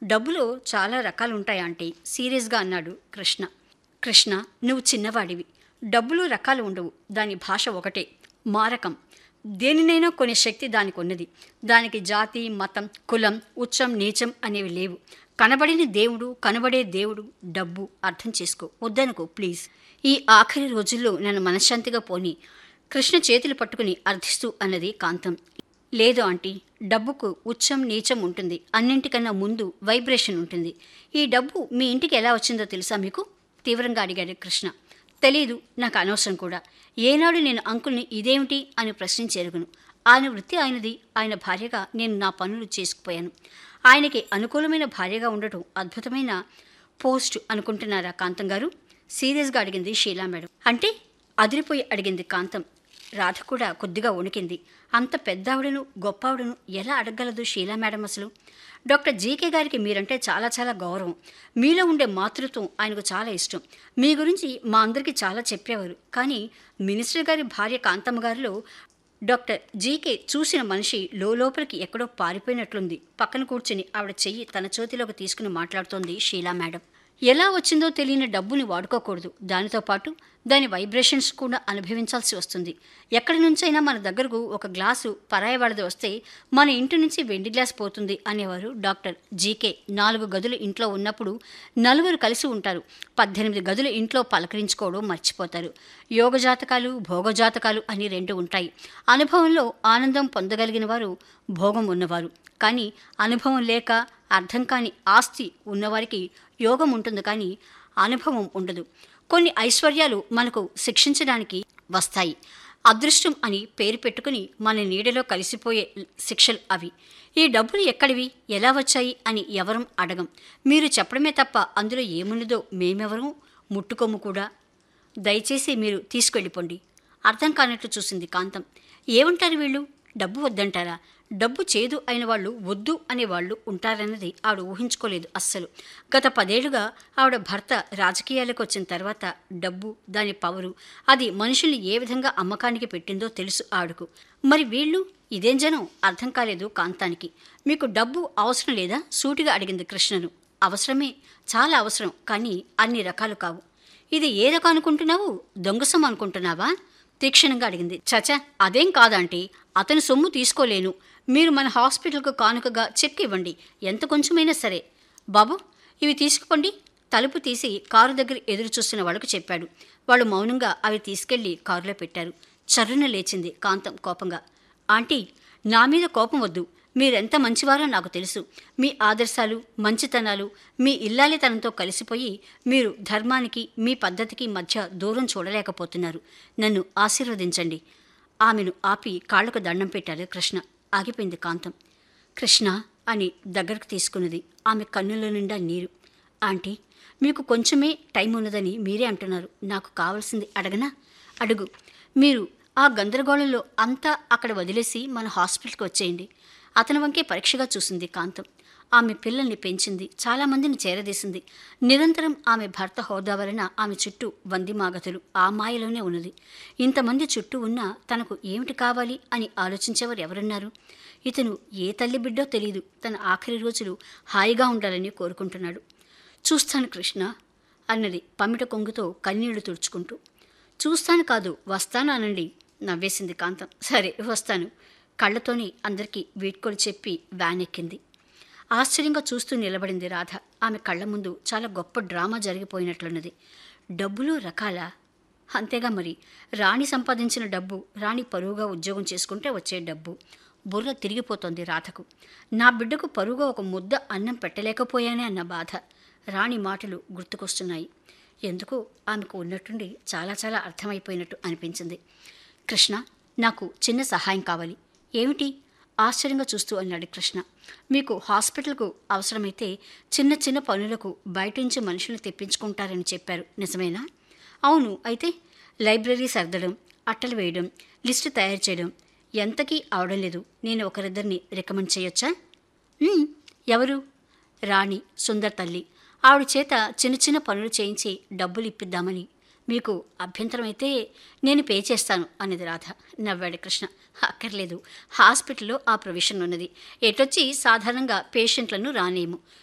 డబ్బులో చాలా రకాలు ఉంటాయి ఆంటీ సీరియస్గా అన్నాడు కృష్ణ కృష్ణ నువ్వు చిన్నవాడివి డబ్బులు రకాలు ఉండవు దాని భాష ఒకటే మారకం దేనినైనా కొనే శక్తి దానికి ఉన్నది దానికి జాతి మతం కులం ఉచ్చం నీచం అనేవి లేవు కనబడిన దేవుడు కనబడే దేవుడు డబ్బు అర్థం చేసుకో వద్దనుకో ప్లీజ్ ఈ ఆఖరి రోజుల్లో నన్ను మనశ్శాంతిగా పోని కృష్ణ చేతులు పట్టుకుని అర్థిస్తూ అన్నది కాంతం లేదు ఆంటీ డబ్బుకు ఉచ్చం నీచం ఉంటుంది అన్నింటికన్నా ముందు వైబ్రేషన్ ఉంటుంది ఈ డబ్బు మీ ఇంటికి ఎలా వచ్చిందో తెలుసా మీకు తీవ్రంగా అడిగాడు కృష్ణ తెలీదు నాకు అనవసరం కూడా ఏనాడు నేను అంకుల్ని ఇదేమిటి అని ప్రశ్నించెరుగును ఆయన వృత్తి ఆయనది ఆయన భార్యగా నేను నా పనులు చేసుకుపోయాను ఆయనకి అనుకూలమైన భార్యగా ఉండటం అద్భుతమైన పోస్ట్ అనుకుంటున్నారా కాంతం గారు సీరియస్గా అడిగింది షీలా మేడం అంటే అదిరిపోయి అడిగింది కాంతం రాధ కూడా కొద్దిగా వణికింది అంత పెద్దావిడను గొప్పావిడను ఎలా అడగగలదు షీలా మేడం అసలు డాక్టర్ జీకే గారికి మీరంటే చాలా చాలా గౌరవం మీలో ఉండే మాతృత్వం ఆయనకు చాలా ఇష్టం మీ గురించి మా అందరికీ చాలా చెప్పేవారు కానీ మినిస్టర్ గారి భార్య కాంతమ్మ గారిలో డాక్టర్ జీకే చూసిన మనిషి లోపలికి ఎక్కడో పారిపోయినట్లుంది పక్కన కూర్చుని ఆవిడ చెయ్యి తన చేతిలోకి తీసుకుని మాట్లాడుతోంది షీలా మేడం ఎలా వచ్చిందో తెలియని డబ్బుని వాడుకోకూడదు దానితో పాటు దాని వైబ్రేషన్స్ కూడా అనుభవించాల్సి వస్తుంది ఎక్కడి నుంచైనా మన దగ్గరకు ఒక గ్లాసు పరాయి వాళ్ళది వస్తే మన ఇంటి నుంచి వెండి గ్లాస్ పోతుంది అనేవారు డాక్టర్ జీకే నాలుగు గదులు ఇంట్లో ఉన్నప్పుడు నలుగురు కలిసి ఉంటారు పద్దెనిమిది గదులు ఇంట్లో పలకరించుకోవడం మర్చిపోతారు యోగ జాతకాలు భోగ జాతకాలు అని రెండు ఉంటాయి అనుభవంలో ఆనందం పొందగలిగిన వారు భోగం ఉన్నవారు కానీ అనుభవం లేక అర్థం కాని ఆస్తి ఉన్నవారికి యోగం ఉంటుంది కానీ అనుభవం ఉండదు కొన్ని ఐశ్వర్యాలు మనకు శిక్షించడానికి వస్తాయి అదృష్టం అని పేరు పెట్టుకుని మన నీడలో కలిసిపోయే శిక్షలు అవి ఈ డబ్బులు ఎక్కడివి ఎలా వచ్చాయి అని ఎవరం అడగం మీరు చెప్పడమే తప్ప అందులో ఏమున్నదో మేమెవరం ముట్టుకోము కూడా దయచేసి మీరు తీసుకెళ్ళిపోండి అర్థం కానట్లు చూసింది కాంతం ఏమంటారు వీళ్ళు డబ్బు వద్దంటారా డబ్బు చేదు అయిన వాళ్ళు వద్దు అనే వాళ్ళు ఉంటారన్నది ఆవిడ ఊహించుకోలేదు అస్సలు గత పదేళ్లుగా ఆవిడ భర్త రాజకీయాలకు వచ్చిన తర్వాత డబ్బు దాని పవరు అది మనుషుల్ని ఏ విధంగా అమ్మకానికి పెట్టిందో తెలుసు ఆవిడకు మరి వీళ్ళు ఇదేం జనం అర్థం కాలేదు కాంతానికి మీకు డబ్బు అవసరం లేదా సూటిగా అడిగింది కృష్ణను అవసరమే చాలా అవసరం కానీ అన్ని రకాలు కావు ఇది ఏ రకం అనుకుంటున్నావు దొంగసం అనుకుంటున్నావా తీక్షణంగా అడిగింది చచా అదేం కాదంటే అతని సొమ్ము తీసుకోలేను మీరు మన హాస్పిటల్కు కానుకగా చెక్ ఇవ్వండి ఎంత కొంచెమైనా సరే బాబు ఇవి తీసుకుపోండి తలుపు తీసి కారు దగ్గర ఎదురు చూస్తున్న వాళ్ళకు చెప్పాడు వాళ్ళు మౌనంగా అవి తీసుకెళ్లి కారులో పెట్టారు చర్రున లేచింది కాంతం కోపంగా ఆంటీ నా మీద కోపం వద్దు మీరెంత మంచివారో నాకు తెలుసు మీ ఆదర్శాలు మంచితనాలు మీ ఇల్లాలితనంతో కలిసిపోయి మీరు ధర్మానికి మీ పద్ధతికి మధ్య దూరం చూడలేకపోతున్నారు నన్ను ఆశీర్వదించండి ఆమెను ఆపి కాళ్లకు దండం పెట్టారు కృష్ణ ఆగిపోయింది కాంతం కృష్ణ అని దగ్గరకు తీసుకున్నది ఆమె కన్నుల నిండా నీరు ఆంటీ మీకు కొంచెమే టైం ఉన్నదని మీరే అంటున్నారు నాకు కావాల్సింది అడగనా అడుగు మీరు ఆ గందరగోళంలో అంతా అక్కడ వదిలేసి మన హాస్పిటల్కి వచ్చేయండి అతని వంకే పరీక్షగా చూసింది కాంతం ఆమె పిల్లల్ని పెంచింది చాలామందిని చేరదీసింది నిరంతరం ఆమె భర్త హోదా వలన ఆమె చుట్టూ వందిమాగతులు ఆ మాయలోనే ఉన్నది ఇంతమంది చుట్టూ ఉన్నా తనకు ఏమిటి కావాలి అని ఆలోచించేవారు ఎవరున్నారు ఇతను ఏ తల్లి బిడ్డో తెలియదు తన ఆఖరి రోజులు హాయిగా ఉండాలని కోరుకుంటున్నాడు చూస్తాను కృష్ణ అన్నది పమిట కొంగుతో కన్నీళ్లు తుడుచుకుంటూ చూస్తాను కాదు వస్తాను అనండి నవ్వేసింది కాంతం సరే వస్తాను కళ్ళతోనే అందరికీ వీడ్కోలు చెప్పి వ్యాన్ ఎక్కింది ఆశ్చర్యంగా చూస్తూ నిలబడింది రాధ ఆమె కళ్ళ ముందు చాలా గొప్ప డ్రామా జరిగిపోయినట్లున్నది డబ్బులు రకాల అంతేగా మరి రాణి సంపాదించిన డబ్బు రాణి పరువుగా ఉద్యోగం చేసుకుంటే వచ్చే డబ్బు బుర్ర తిరిగిపోతోంది రాధకు నా బిడ్డకు పరువుగా ఒక ముద్ద అన్నం పెట్టలేకపోయానే అన్న బాధ రాణి మాటలు గుర్తుకొస్తున్నాయి ఎందుకు ఆమెకు ఉన్నట్టుండి చాలా చాలా అర్థమైపోయినట్టు అనిపించింది కృష్ణ నాకు చిన్న సహాయం కావాలి ఏమిటి ఆశ్చర్యంగా చూస్తూ అన్నాడు కృష్ణ మీకు హాస్పిటల్కు అవసరమైతే చిన్న చిన్న పనులకు బయట నుంచి మనుషులు తెప్పించుకుంటారని చెప్పారు నిజమేనా అవును అయితే లైబ్రరీ సర్దడం అట్టలు వేయడం లిస్టు తయారు చేయడం ఎంతకీ అవడం లేదు నేను ఒకరిద్దరిని రికమెండ్ చేయొచ్చా "ఉమ్, ఎవరు రాణి సుందర్ తల్లి ఆవిడ చేత చిన్న చిన్న పనులు చేయించి డబ్బులు ఇప్పిద్దామని మీకు అభ్యంతరం అయితే నేను పే చేస్తాను అన్నది రాధ నవ్వాడు కృష్ణ అక్కర్లేదు హాస్పిటల్లో ఆ ప్రొవిషన్ ఉన్నది ఎటొచ్చి సాధారణంగా పేషెంట్లను రానేము